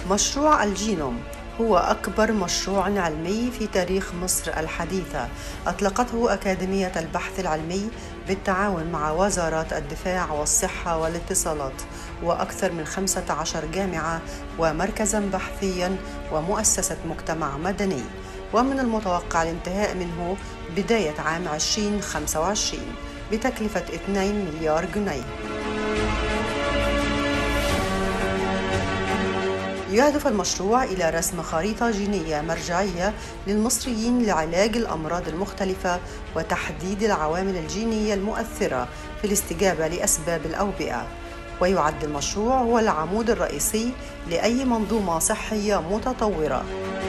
مشروع الجينوم هو أكبر مشروع علمي في تاريخ مصر الحديثة أطلقته أكاديمية البحث العلمي بالتعاون مع وزارات الدفاع والصحة والاتصالات وأكثر من 15 جامعة ومركزا بحثيا ومؤسسة مجتمع مدني ومن المتوقع الانتهاء منه بداية عام 2025 بتكلفة 2 مليار جنيه يهدف المشروع إلى رسم خريطة جينية مرجعية للمصريين لعلاج الأمراض المختلفة وتحديد العوامل الجينية المؤثرة في الاستجابة لأسباب الأوبئة ويعد المشروع هو العمود الرئيسي لأي منظومة صحية متطورة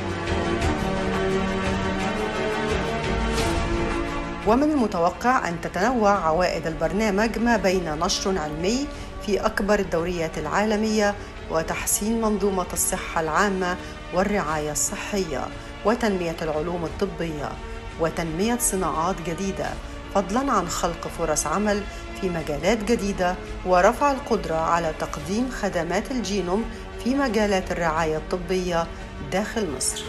ومن المتوقع أن تتنوع عوائد البرنامج ما بين نشر علمي في أكبر الدوريات العالمية وتحسين منظومة الصحة العامة والرعاية الصحية وتنمية العلوم الطبية وتنمية صناعات جديدة فضلا عن خلق فرص عمل في مجالات جديدة ورفع القدرة على تقديم خدمات الجينوم في مجالات الرعاية الطبية داخل مصر.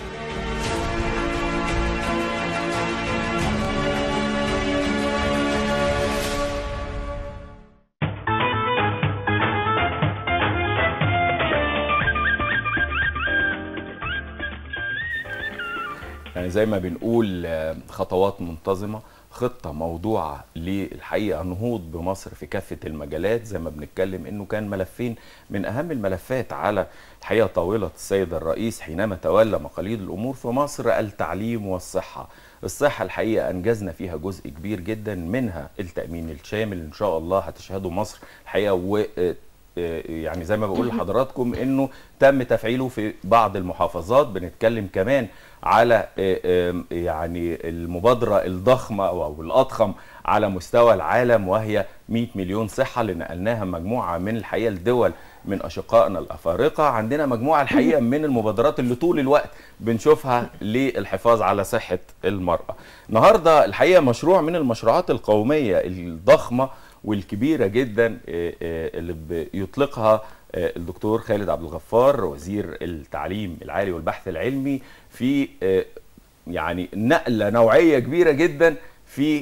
يعني زي ما بنقول آه، خطوات منتظمة خطة موضوعة للحقيقة النهوض بمصر في كافة المجالات زي ما بنتكلم انه كان ملفين من اهم الملفات على الحقيقة طاولة السيد الرئيس حينما تولى مقاليد الامور في مصر التعليم والصحة الصحة الحقيقة انجزنا فيها جزء كبير جدا منها التأمين الشامل ان شاء الله هتشهده مصر الحقيقة و يعني زي ما بقول لحضراتكم انه تم تفعيله في بعض المحافظات بنتكلم كمان على يعني المبادرة الضخمة أو الأضخم على مستوى العالم وهي 100 مليون صحة اللي نقلناها مجموعة من الحقيقة الدول من أشقائنا الأفارقة عندنا مجموعة الحقيقة من المبادرات اللي طول الوقت بنشوفها للحفاظ على صحة المرأة النهاردة الحقيقة مشروع من المشروعات القومية الضخمة والكبيرة جدا اللي بيطلقها الدكتور خالد عبد الغفار وزير التعليم العالي والبحث العلمي في يعني نقله نوعيه كبيره جدا في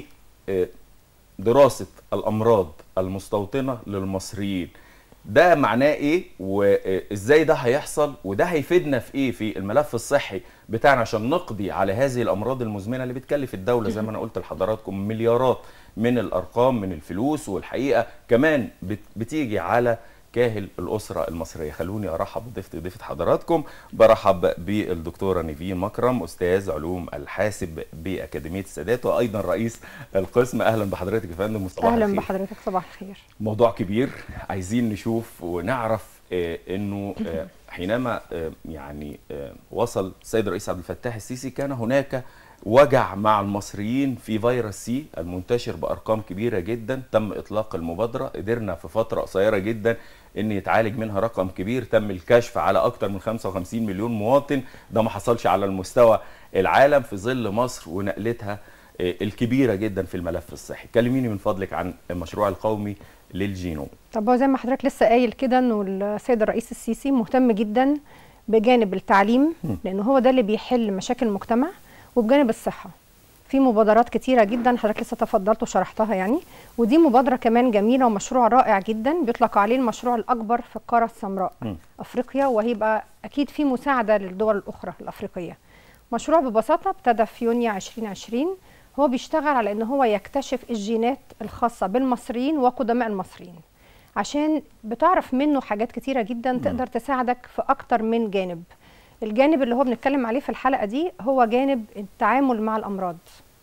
دراسه الامراض المستوطنه للمصريين ده معناه ايه وازاي ده هيحصل وده هيفيدنا في ايه في الملف الصحي بتاعنا عشان نقضي على هذه الامراض المزمنه اللي بتكلف الدوله زي ما انا قلت لحضراتكم مليارات من الارقام من الفلوس والحقيقه كمان بتيجي على كاهل الأسرة المصرية خلوني أرحب بضيفتي ضيفة حضراتكم برحب بالدكتورة نيفين مكرم أستاذ علوم الحاسب بأكاديمية السادات وأيضا رئيس القسم أهلا بحضرتك يا فندم صباح أهلا الخير. بحضرتك صباح الخير موضوع كبير عايزين نشوف ونعرف آه أنه آه حينما آه يعني وصل السيد الرئيس عبد الفتاح السيسي كان هناك وجع مع المصريين في فيروس سي المنتشر بارقام كبيره جدا تم اطلاق المبادره قدرنا في فتره قصيره جدا ان يتعالج منها رقم كبير تم الكشف على اكثر من 55 مليون مواطن ده ما حصلش على المستوى العالم في ظل مصر ونقلتها الكبيره جدا في الملف الصحي كلميني من فضلك عن المشروع القومي للجينوم طب هو زي ما حضرتك لسه قايل كده انه السيد الرئيس السيسي مهتم جدا بجانب التعليم لانه هو ده اللي بيحل مشاكل المجتمع وبجانب الصحه في مبادرات كتيره جدا حضرتك لسه تفضلت وشرحتها يعني ودي مبادره كمان جميله ومشروع رائع جدا بيطلق عليه المشروع الاكبر في القاره السمراء م. افريقيا وهيبقى اكيد في مساعده للدول الاخرى الافريقيه مشروع ببساطه ابتدى في يونيو 2020 هو بيشتغل على ان هو يكتشف الجينات الخاصه بالمصريين وقدماء المصريين عشان بتعرف منه حاجات كتيره جدا م. تقدر تساعدك في اكتر من جانب الجانب اللي هو بنتكلم عليه في الحلقه دي هو جانب التعامل مع الامراض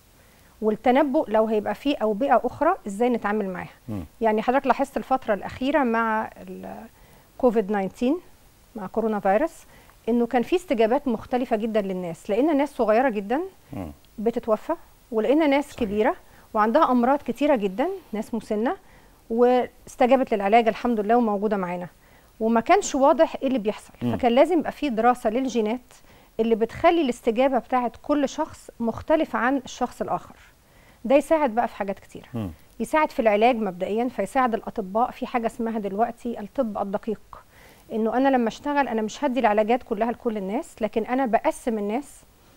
والتنبؤ لو هيبقى فيه اوبئه اخرى ازاي نتعامل معاها يعني حضرتك لاحظت الفتره الاخيره مع الكوفيد 19 مع كورونا فيروس انه كان في استجابات مختلفه جدا للناس لقينا ناس صغيره جدا بتتوفى ولقينا ناس صحيح. كبيره وعندها امراض كتيره جدا ناس مسنه واستجابت للعلاج الحمد لله وموجوده معانا وما كانش واضح ايه اللي بيحصل م. فكان لازم يبقى في دراسه للجينات اللي بتخلي الاستجابه بتاعه كل شخص مختلفه عن الشخص الاخر ده يساعد بقى في حاجات كتيره م. يساعد في العلاج مبدئيا فيساعد الاطباء في حاجه اسمها دلوقتي الطب الدقيق انه انا لما اشتغل انا مش هدي العلاجات كلها لكل الناس لكن انا بقسم الناس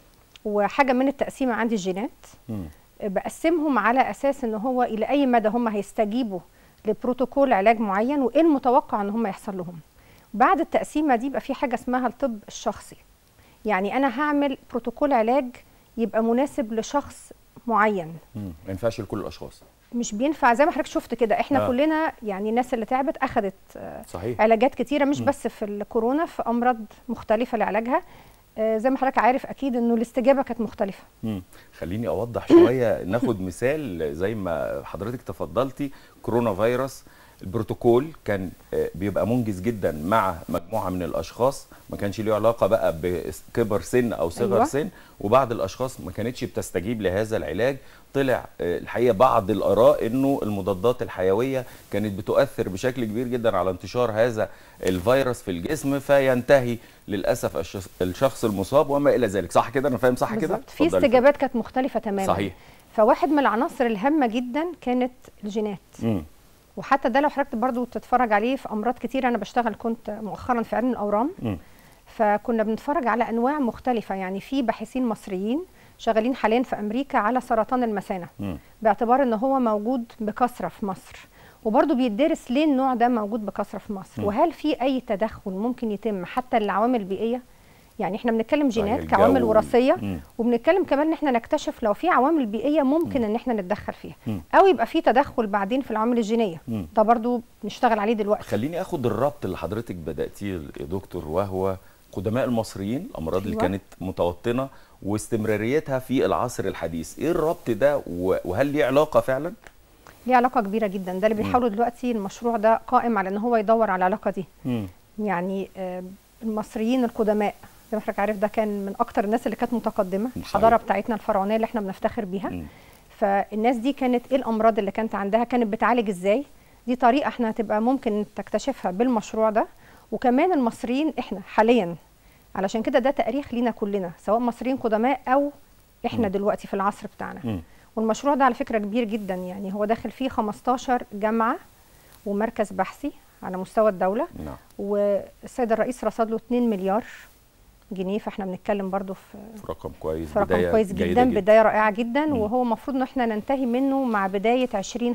وحاجه من التقسيمه عندي الجينات مم. بقسمهم على اساس ان هو الى اي مدى هم هيستجيبوا لبروتوكول علاج معين وايه المتوقع ان هم يحصل لهم بعد التقسيمه دي يبقى في حاجه اسمها الطب الشخصي يعني انا هعمل بروتوكول علاج يبقى مناسب لشخص معين مم. ما ينفعش لكل الاشخاص مش بينفع زي ما حضرتك شفت كده احنا آه. آه. كلنا يعني الناس اللي تعبت اخذت آه، صحيح علاجات كتيره مش مم. بس في الكورونا في امراض مختلفه لعلاجها آه، زي ما حضرتك عارف اكيد انه الاستجابه كانت مختلفه مم. خليني اوضح شويه ناخد مثال زي ما حضرتك تفضلتي كورونا فيروس البروتوكول كان آه، بيبقى منجز جدا مع مجموعه من الاشخاص ما كانش ليه علاقه بقى بكبر سن او صغر أيوة. سن وبعض الاشخاص ما كانتش بتستجيب لهذا العلاج طلع آه، الحقيقه بعض الاراء انه المضادات الحيويه كانت بتؤثر بشكل كبير جدا على انتشار هذا الفيروس في الجسم فينتهي للاسف الشخص- الشخص المصاب وما الى ذلك صح كده انا فاهم صح كده بالظبط. في اتفضلي. استجابات كانت مختلفه تماما صحيح فواحد من العناصر الهامه جدا كانت الجينات مم. وحتى ده لو حضرتك برضو تتفرج عليه في امراض كتير انا بشتغل كنت مؤخرا في علم الاورام مم. فكنا بنتفرج على انواع مختلفه يعني في باحثين مصريين شغالين حاليا في امريكا على سرطان المثانه مم. باعتبار ان هو موجود بكثره في مصر وبرضه بيدرس ليه النوع ده موجود بكثره في مصر مم. وهل في اي تدخل ممكن يتم حتى للعوامل البيئيه يعني احنا بنتكلم جينات الجو. كعوامل وراثيه مم. وبنتكلم كمان ان احنا نكتشف لو في عوامل بيئيه ممكن ان احنا نتدخل فيها مم. او يبقى في تدخل بعدين في العوامل الجينيه مم. ده برضو بنشتغل عليه دلوقتي خليني اخد الربط اللي حضرتك بداتيه يا دكتور وهو قدماء المصريين الامراض اللي أيوة. كانت متوطنه واستمراريتها في العصر الحديث ايه الربط ده و- وهل ليه علاقه فعلا ليه علاقه كبيره جدا ده اللي بيحاولوا دلوقتي المشروع ده قائم على ان هو يدور على العلاقه دي مم. يعني آه، المصريين القدماء زي ما حضرتك عارف ده كان من اكتر الناس اللي كانت متقدمه صحيح. الحضاره بتاعتنا الفرعونيه اللي احنا بنفتخر بيها مم. فالناس دي كانت ايه الامراض اللي كانت عندها كانت بتعالج ازاي دي طريقه احنا هتبقى ممكن تكتشفها بالمشروع ده وكمان المصريين احنا حاليا علشان كده ده تاريخ لينا كلنا سواء مصريين قدماء او احنا مم. دلوقتي في العصر بتاعنا مم. والمشروع ده على فكره كبير جدا يعني هو داخل فيه 15 جامعه ومركز بحثي على مستوى الدوله نعم والسيد الرئيس رصد له 2 مليار جنيه فاحنا بنتكلم برضو في في رقم كويس في رقم بداية كويس جيدة جدا, بدايه رائعه جدا مم. وهو المفروض ان احنا ننتهي منه مع بدايه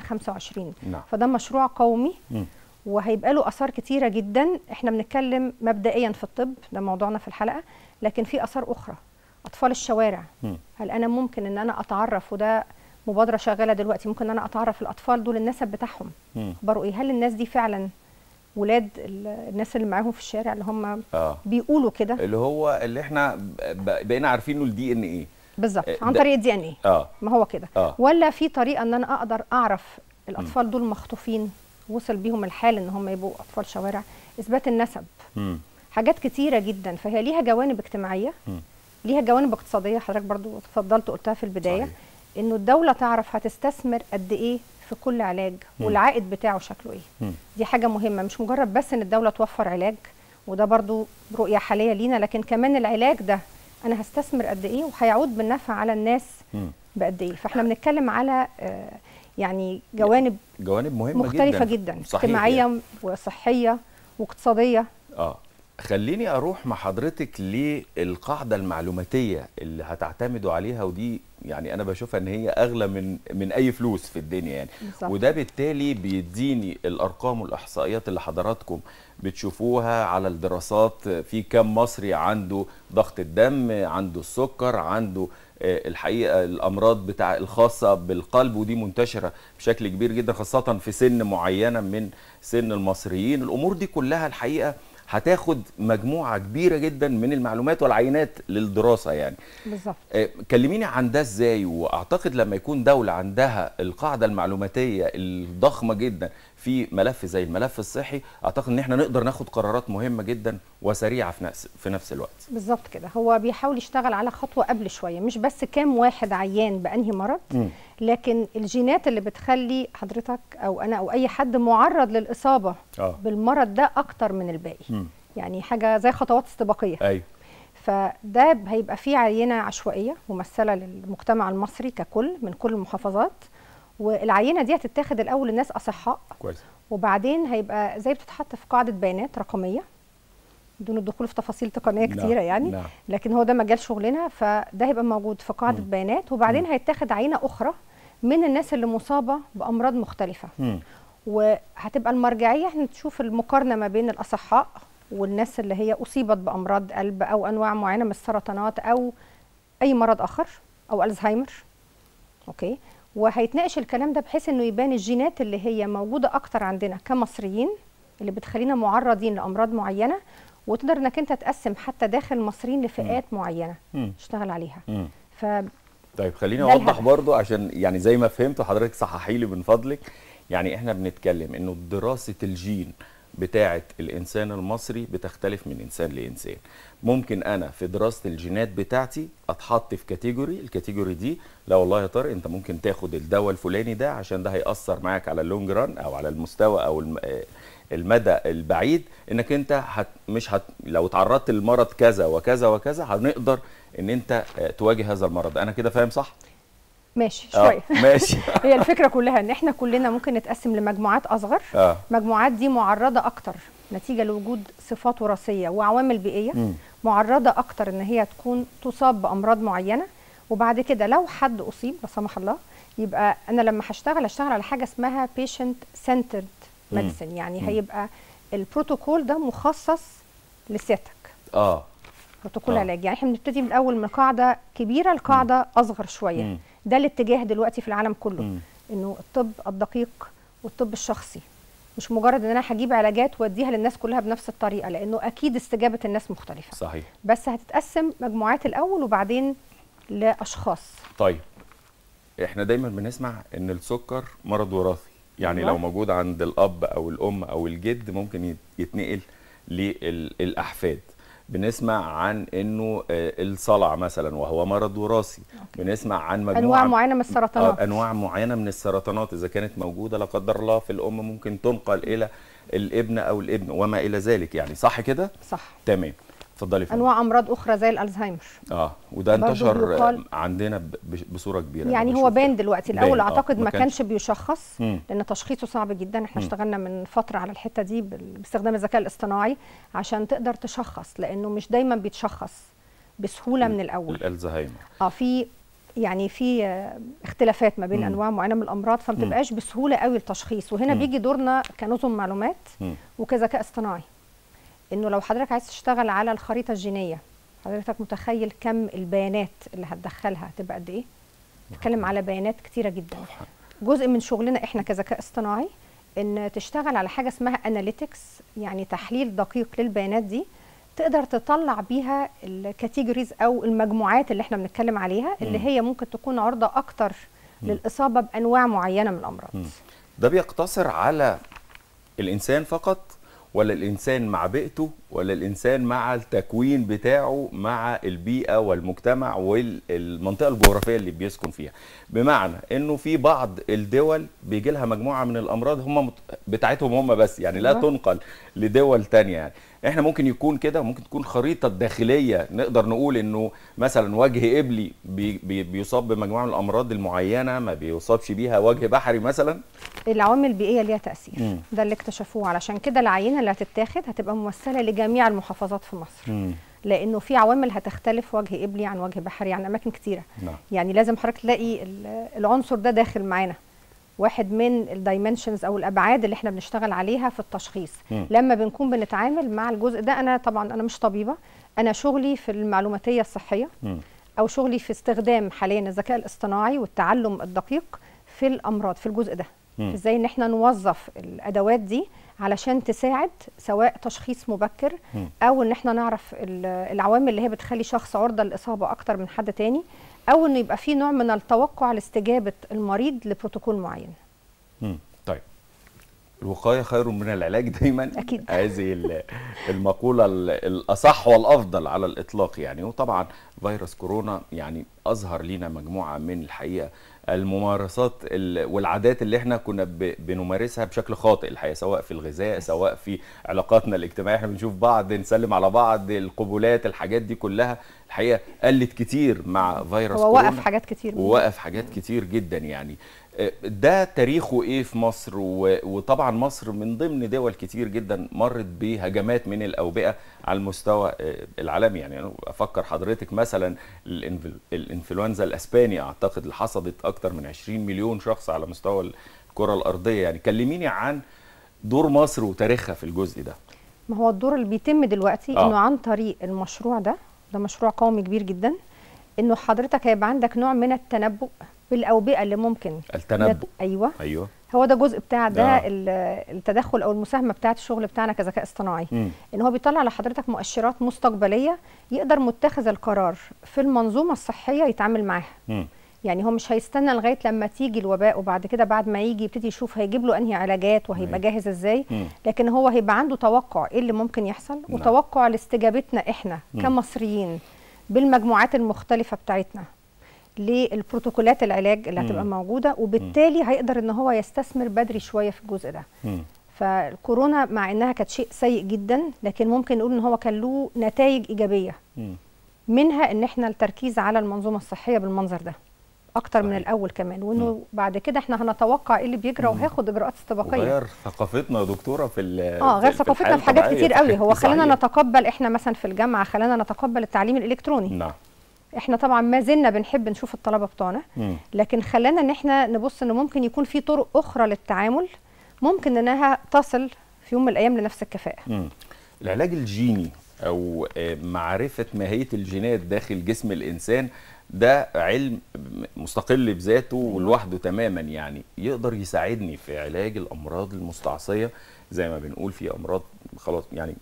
2025 نعم فده مشروع قومي مم. وهيبقى له اثار كتيره جدا احنا بنتكلم مبدئيا في الطب ده موضوعنا في الحلقه لكن في اثار اخرى اطفال الشوارع مم. هل انا ممكن ان انا اتعرف وده مبادره شغاله دلوقتي ممكن ان انا اتعرف الاطفال دول النسب بتاعهم مم. اخباروا ايه هل الناس دي فعلا ولاد ال- الناس اللي معاهم في الشارع اللي هم اه بيقولوا كده اللي هو اللي احنا ب- بقينا عارفينه الدي ان ايه بالظبط آه، عن ده- طريق الدي ان ايه اه ما هو كده اه ولا في طريقه ان انا اقدر اعرف الاطفال دول مخطوفين وصل بيهم الحال ان هم يبقوا اطفال شوارع اثبات النسب مم. حاجات كتيره جدا فهي ليها جوانب اجتماعيه مم. ليها جوانب اقتصاديه حضرتك برضو اتفضلت قلتها في البدايه صحيح. انه الدوله تعرف هتستثمر قد ايه في كل علاج مم. والعائد بتاعه شكله ايه مم. دي حاجه مهمه مش مجرد بس ان الدوله توفر علاج وده برضو رؤيه حاليه لينا لكن كمان العلاج ده انا هستثمر قد ايه وهيعود بالنفع على الناس مم. بقد ايه فاحنا بنتكلم على آه، يعني جوانب جوانب مهمه مختلفه جدا, جدا صحيح اجتماعيه يعني. وصحيه واقتصاديه اه خليني اروح مع حضرتك للقاعده المعلوماتيه اللي هتعتمدوا عليها ودي يعني انا بشوفها ان هي اغلى من من اي فلوس في الدنيا يعني بالظبط. وده بالتالي بيديني الارقام والاحصائيات اللي حضراتكم بتشوفوها على الدراسات في كم مصري عنده ضغط الدم عنده السكر عنده آه، الحقيقه الامراض بتاع الخاصه بالقلب ودي منتشره بشكل كبير جدا خاصه في سن معينه من سن المصريين الامور دي كلها الحقيقه هتاخد مجموعه كبيره جدا من المعلومات والعينات للدراسه يعني بالظبط آه، كلميني عن ده ازاي واعتقد لما يكون دوله عندها القاعده المعلوماتيه الضخمه جدا في ملف زي الملف الصحي اعتقد ان احنا نقدر ناخد قرارات مهمه جدا وسريعه في نفس في نفس الوقت بالظبط كده هو بيحاول يشتغل على خطوه قبل شويه مش بس كام واحد عيان بانهي مرض مم. لكن الجينات اللي بتخلي حضرتك او انا او اي حد معرض للاصابه اه بالمرض ده اكتر من الباقي مم. يعني حاجه زي خطوات استباقيه ايوه فده هيبقى فيه عينه عشوائيه ممثله للمجتمع المصري ككل من كل المحافظات والعينه دي هتتاخد الاول لناس اصحاء كويس وبعدين هيبقى زي بتتحط في قاعده بيانات رقميه بدون الدخول في تفاصيل تقنيه نعم، كتيره يعني نعم. لكن هو ده مجال شغلنا فده هيبقى موجود في قاعده بيانات وبعدين هيتاخد عينه اخرى من الناس اللي مصابه بامراض مختلفه مم. وهتبقى المرجعيه احنا تشوف المقارنه ما بين الاصحاء والناس اللي هي اصيبت بامراض قلب او انواع معينه من السرطانات او اي مرض اخر او الزهايمر اوكي وهيتناقش الكلام ده بحيث انه يبان الجينات اللي هي موجوده اكتر عندنا كمصريين اللي بتخلينا معرضين لامراض معينه وتقدر انك انت تقسم حتى داخل المصريين لفئات معينه مم. تشتغل عليها مم. ف طيب خليني ده اوضح الهدف. برضو عشان يعني زي ما فهمت وحضرتك صححي لي من فضلك يعني احنا بنتكلم انه دراسه الجين بتاعه الانسان المصري بتختلف من انسان لانسان ممكن انا في دراسه الجينات بتاعتي اتحط في كاتيجوري الكاتيجوري دي لا والله يا طارق انت ممكن تاخد الدواء الفلاني ده عشان ده هيأثر معاك على اللونج ران او على المستوى او الم... آه، المدى البعيد انك انت هت مش هت لو تعرضت للمرض كذا وكذا وكذا هنقدر ان انت آه، تواجه هذا المرض انا كده فاهم صح ماشي آه، شويه ماشي هي الفكره كلها ان احنا كلنا ممكن نتقسم لمجموعات اصغر اه مجموعات دي معرضه اكتر نتيجه لوجود صفات وراثيه وعوامل بيئيه مم. معرضه اكتر ان هي تكون تصاب بامراض معينه وبعد كده لو حد اصيب لا سمح الله يبقى انا لما هشتغل هشتغل على حاجه اسمها patient centered مم. medicine يعني مم. هيبقى البروتوكول ده مخصص لسيادتك اه بروتوكول آه. علاج يعني احنا بنبتدي من الاول من قاعده كبيره لقاعده اصغر شويه مم. ده الاتجاه دلوقتي في العالم كله مم. انه الطب الدقيق والطب الشخصي مش مجرد ان انا هجيب علاجات واديها للناس كلها بنفس الطريقه لانه اكيد استجابه الناس مختلفه صحيح بس هتتقسم مجموعات الاول وبعدين لاشخاص طيب احنا دايما بنسمع ان السكر مرض وراثي يعني أيوة. لو موجود عند الاب او الام او الجد ممكن يت- يتنقل للاحفاد بنسمع عن انه آه، الصلع مثلا وهو مرض وراثي بنسمع عن مجموعه انواع معينه من السرطانات آه، انواع معينه من السرطانات اذا كانت موجوده لا قدر الله في الام ممكن تنقل الى الابن او الابن وما الى ذلك يعني صح كده صح تمام اتفضلي فندم. انواع امراض اخرى زي الالزهايمر اه وده برضو انتشر بيقال- عندنا ب- بش- بصوره كبيره يعني أنا هو بشوف بان ده. دلوقتي بان، الاول آه، اعتقد ما ما كانش- كانش بيشخص مم. لان تشخيصه صعب جدا احنا مم. اشتغلنا من فتره على الحته دي بال- باستخدام الذكاء الاصطناعي عشان تقدر تشخص لانه مش دايما بيتشخص بسهوله من الاول الالزهايمر اه في يعني في آه، اختلافات ما بين مم. انواع معينه من الامراض فما مم. بتبقاش بسهوله قوي التشخيص وهنا مم. بيجي دورنا كنظم معلومات مم. وكذكاء اصطناعي انه لو حضرتك عايز تشتغل على الخريطه الجينيه حضرتك متخيل كم البيانات اللي هتدخلها هتبقى قد ايه بتتكلم على بيانات كتيره جدا جزء من شغلنا احنا كذكاء اصطناعي ان تشتغل على حاجه اسمها اناليتكس يعني تحليل دقيق للبيانات دي تقدر تطلع بيها الكاتيجوريز او المجموعات اللي احنا بنتكلم عليها اللي مم. هي ممكن تكون عرضه اكتر للاصابه بانواع معينه من الامراض مم. ده بيقتصر على الانسان فقط ولا الانسان مع بيئته ولا الانسان مع التكوين بتاعه مع البيئه والمجتمع والمنطقه الجغرافيه اللي بيسكن فيها بمعنى انه في بعض الدول بيجي لها مجموعه من الامراض هم مت- بتاعتهم هم بس يعني لا أيوة. تنقل لدول تانية يعني احنا ممكن يكون كده ممكن تكون خريطه داخليه نقدر نقول انه مثلا وجه قبلي بي بي بيصاب بمجموعه من الامراض المعينه ما بيصابش بيها وجه بحري مثلا العوامل البيئيه ليها تاثير مم. ده اللي اكتشفوه علشان كده العينه اللي هتتاخد هتبقى ممثله لجميع المحافظات في مصر لانه في عوامل هتختلف وجه قبلي عن وجه بحري عن اماكن كتيره نعم يعني لازم حضرتك تلاقي ال- العنصر ده داخل معانا واحد من الدايمنشنز او الابعاد اللي احنا بنشتغل عليها في التشخيص مم. لما بنكون بنتعامل مع الجزء ده انا طبعا انا مش طبيبه انا شغلي في المعلوماتيه الصحيه مم. او شغلي في استخدام حاليا الذكاء الاصطناعي والتعلم الدقيق في الامراض في الجزء ده مم. ازاي ان احنا نوظف الادوات دي علشان تساعد سواء تشخيص مبكر مم. او ان احنا نعرف ال- العوامل اللي هي بتخلي شخص عرضه للاصابه اكتر من حد تاني او انه يبقى في نوع من التوقع لاستجابه المريض لبروتوكول معين مم. طيب الوقايه خير من العلاج دايما أكيد. هذه ال- المقوله ال- الاصح والافضل على الاطلاق يعني وطبعا فيروس كورونا يعني اظهر لنا مجموعه من الحقيقه الممارسات ال- والعادات اللي احنا كنا ب- بنمارسها بشكل خاطئ الحقيقه سواء في الغذاء سواء في علاقاتنا الاجتماعيه احنا بنشوف بعض نسلم على بعض القبولات الحاجات دي كلها الحقيقه قلت كتير مع فيروس هو كورونا وقف حاجات كتير ووقف حاجات كتير جدا يعني ده تاريخه ايه في مصر و- وطبعا مصر من ضمن دول كتير جدا مرت بهجمات من الاوبئه على المستوى آه، العالمي يعني انا افكر حضرتك مثلا الإنفل- الانفلونزا الاسباني اعتقد اللي حصدت اكتر من 20 مليون شخص على مستوى الكره الارضيه يعني كلميني عن دور مصر وتاريخها في الجزء ده ما هو الدور اللي بيتم دلوقتي آه. انه عن طريق المشروع ده ده مشروع قومي كبير جدا انه حضرتك هيبقى عندك نوع من التنبؤ بالاوبئه اللي ممكن التنبؤ نت- ايوه ايوه هو ده جزء بتاع ده آه. ال- التدخل او المساهمه بتاعه الشغل بتاعنا كذكاء اصطناعي مم. ان هو بيطلع لحضرتك مؤشرات مستقبليه يقدر متخذ القرار في المنظومه الصحيه يتعامل معاها مم. يعني هو مش هيستنى لغايه لما تيجي الوباء وبعد كده بعد ما يجي يبتدي يشوف هيجيب له انهي علاجات وهيبقى أيوة. جاهز ازاي مم. لكن هو هيبقى عنده توقع ايه اللي ممكن يحصل نعم. وتوقع لاستجابتنا احنا مم. كمصريين بالمجموعات المختلفه بتاعتنا للبروتوكولات العلاج اللي هتبقى مم. موجوده وبالتالي هيقدر ان هو يستثمر بدري شويه في الجزء ده مم. فالكورونا مع انها كانت شيء سيء جدا لكن ممكن نقول ان هو كان له نتائج ايجابيه مم. منها ان احنا التركيز على المنظومه الصحيه بالمنظر ده اكتر من صحيح. الاول كمان وانه بعد كده احنا هنتوقع ايه اللي بيجرى وهياخد اجراءات استباقيه وغير ثقافتنا يا دكتوره في ال- اه غير في- ثقافتنا الحياة في حاجات الطبيعية. كتير قوي هو خلينا صحيح. نتقبل احنا مثلا في الجامعه خلينا نتقبل التعليم الالكتروني نعم احنا طبعا ما زلنا بنحب نشوف الطلبه بتوعنا مم. لكن خلانا ان احنا نبص ان ممكن يكون في طرق اخرى للتعامل ممكن انها تصل في يوم من الايام لنفس الكفاءه مم. العلاج الجيني او آه، معرفه ماهيه الجينات داخل جسم الانسان ده علم مستقل بذاته ولوحده تماما يعني يقدر يساعدني في علاج الامراض المستعصيه زي ما بنقول في امراض خلاص يعني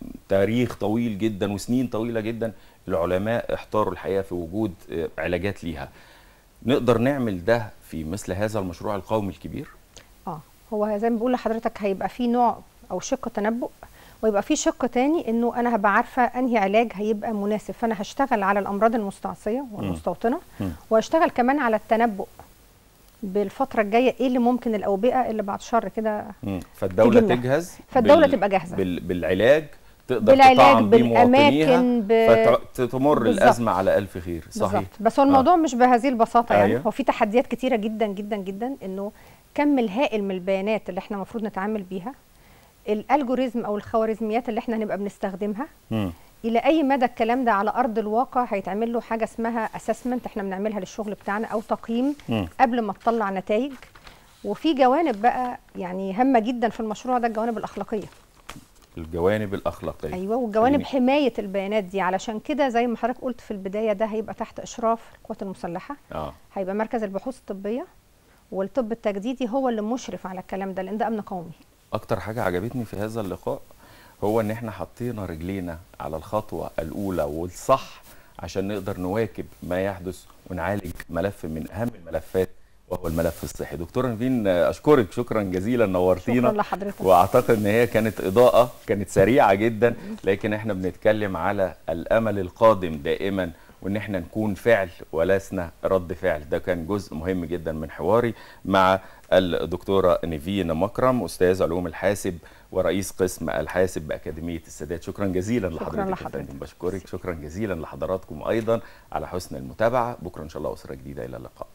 تاريخ طويل جدا وسنين طويله جدا العلماء احتاروا الحقيقه في وجود آه، علاجات ليها نقدر نعمل ده في مثل هذا المشروع القومي الكبير اه هو زي ما بقول لحضرتك هيبقى في نوع او شق تنبؤ ويبقى في شق تاني انه انا هبقى عارفه انهي علاج هيبقى مناسب فانا هشتغل على الامراض المستعصيه والمستوطنه مم. وهشتغل كمان على التنبؤ بالفتره الجايه ايه اللي ممكن الاوبئه اللي بعد شر كده مم. فالدولة تجيلنا. تجهز فالدولة تبقى جاهزة. بال... بالعلاج تقدر بالعلاج، تطعم بيه بالأماكن، مواطنيها ب- فتمر بالظبط. الأزمة على ألف خير صحيح بالظبط بس هو الموضوع مش بهذه البساطه يعني أيوة. هو في تحديات كتيره جدا جدا جدا انه كم الهائل من البيانات اللي احنا المفروض نتعامل بيها الالجوريزم او الخوارزميات اللي احنا هنبقى بنستخدمها مم. الى اي مدى الكلام ده على ارض الواقع هيتعمل له حاجه اسمها اسسمنت احنا بنعملها للشغل بتاعنا او تقييم مم. قبل ما تطلع نتائج وفي جوانب بقى يعني هامه جدا في المشروع ده الجوانب الاخلاقيه الجوانب الأخلاقية ايوه وجوانب خليني- حمايه البيانات دي علشان كده زي ما حضرتك قلت في البدايه ده هيبقى تحت اشراف القوات المسلحه اه هيبقى مركز البحوث الطبيه والطب التجديدي هو اللي مشرف على الكلام ده لان ده امن قومي أكتر حاجة عجبتني في هذا اللقاء هو إن إحنا حطينا رجلينا على الخطوة الأولى والصح عشان نقدر نواكب ما يحدث ونعالج ملف من أهم الملفات وهو الملف الصحي دكتورة نيفين أشكرك شكرا جزيلا نورتينا شكرا لحضرتك واعتقد ان هي كانت اضاءه كانت سريعه جدا لكن احنا بنتكلم على الامل القادم دائما وان احنا نكون فعل ولسنا رد فعل ده كان جزء مهم جدا من حواري مع الدكتوره نيفين مكرم استاذ علوم الحاسب ورئيس قسم الحاسب باكاديميه السادات شكرا جزيلا شكراً لحضرتك يا لحضرتك. فندم بشكرك شكرا جزيلا لحضراتكم ايضا على حسن المتابعه بكره ان شاء الله اسره جديده الى اللقاء